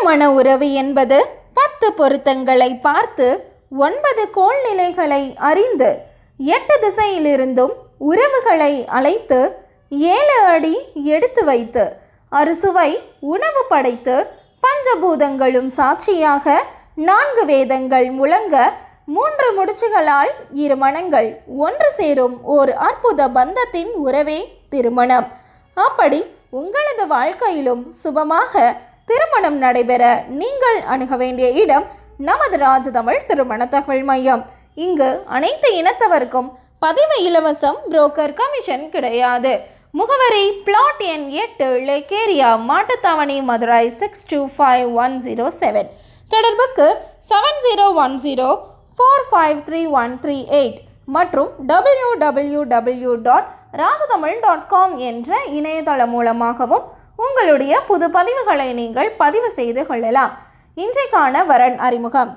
திருமண உறவு என்பது பத்து பொருத்தங்களை பார்த்து ஒன்பது கோள்நிலைகளை அறிந்து எட்டு திசையிலிருந்தும் உறவுகளை அழைத்து ஏழு அடி எடுத்து வைத்து அறுசுவை உணவு படைத்து பஞ்சபூதங்களும் சாட்சியாக நான்கு வேதங்கள் முழங்க மூன்று முடிச்சுகளால் இரு மனங்கள் ஒன்று சேரும் ஓர் அற்புத பந்தத்தின் உறவே திருமணம் அப்படி உங்களது வாழ்க்கையிலும் சுபமாக திருமணம் நடைபெற நீங்கள் அணுக வேண்டிய இடம் நமது ராஜதமிழ் திருமண தகவல் மையம் இங்கு அனைத்து இனத்தவருக்கும் பதிவு இலவசம் புரோக்கர் கமிஷன் கிடையாது முகவரி பிளாட் எண் எட்டு lake area Mattuthavani Madurai six two five one zero seven தொடர்புக்கு seven zero one zero four five three one three eight மற்றும் W W W dot Rajatamil dot com என்ற இணையதளம் மூலமாகவும் உங்களுடைய புது பதிவுகளை நீங்கள் பதிவு செய்து கொள்ளலாம் இன்றைக்கான வரன் அறிமுகம்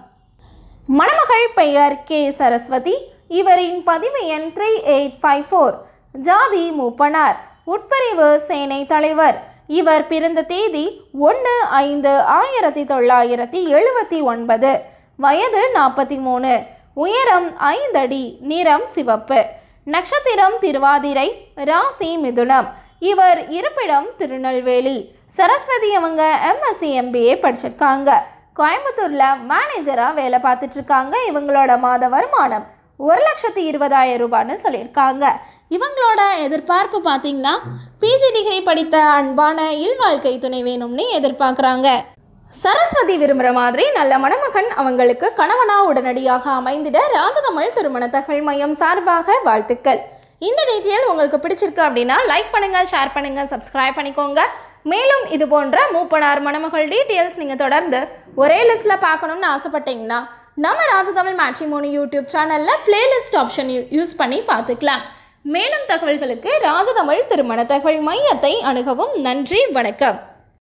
மணமகள் பெயர் கே சரஸ்வதி இவரின் பதிவு எண் த்ரீ எயிட் ஃபைவ் ஃபோர் ஜாதி மூப்பனார் உட்பிரிவு சேனை தலைவர் இவர் பிறந்த தேதி ஒன்று ஐந்து ஆயிரத்தி தொள்ளாயிரத்தி எழுபத்தி ஒன்பது வயது நாற்பத்தி மூணு உயரம் ஐந்தடி நிறம் சிவப்பு நட்சத்திரம் திருவாதிரை ராசி மிதுனம் இவர் இருப்பிடம் திருநெல்வேலி சரஸ்வதி அவங்க எம்எஸ்சி எம்பிஏ படிச்சிருக்காங்க கோயம்புத்தூரில் மேனேஜராக வேலை பார்த்துட்டு இருக்காங்க இவங்களோட மாத வருமானம் ஒரு லட்சத்தி இருபதாயிரம் ரூபான்னு சொல்லியிருக்காங்க இவங்களோட எதிர்பார்ப்பு பார்த்தீங்கன்னா பிஜி டிகிரி படித்த அன்பான இல்வாழ்க்கை துணை வேணும்னு எதிர்பார்க்குறாங்க சரஸ்வதி விரும்புகிற மாதிரி நல்ல மணமகன் அவங்களுக்கு கணவனா உடனடியாக அமைந்திட ராஜதமிழ் திருமண தகவல் மையம் சார்பாக வாழ்த்துக்கள் இந்த டீட்டெயில் உங்களுக்கு பிடிச்சிருக்கு அப்படின்னா லைக் பண்ணுங்க ஷேர் பண்ணுங்க சப்ஸ்கிரைப் பண்ணிக்கோங்க மேலும் இது போன்ற மூப்பனார் மணமகள் டீட்டெயில்ஸ் நீங்கள் தொடர்ந்து ஒரே லிஸ்ட்டில் பார்க்கணும்னு ஆசைப்பட்டீங்கன்னா நம்ம ராஜதமிழ் மேட்ரிமோனி யூடியூப் சேனலில் பிளேலிஸ்ட் ஆப்ஷன் யூஸ் பண்ணி பார்த்துக்கலாம் மேலும் தகவல்களுக்கு ராஜதமிழ் திருமண தகவல் மையத்தை அணுகவும் நன்றி வணக்கம்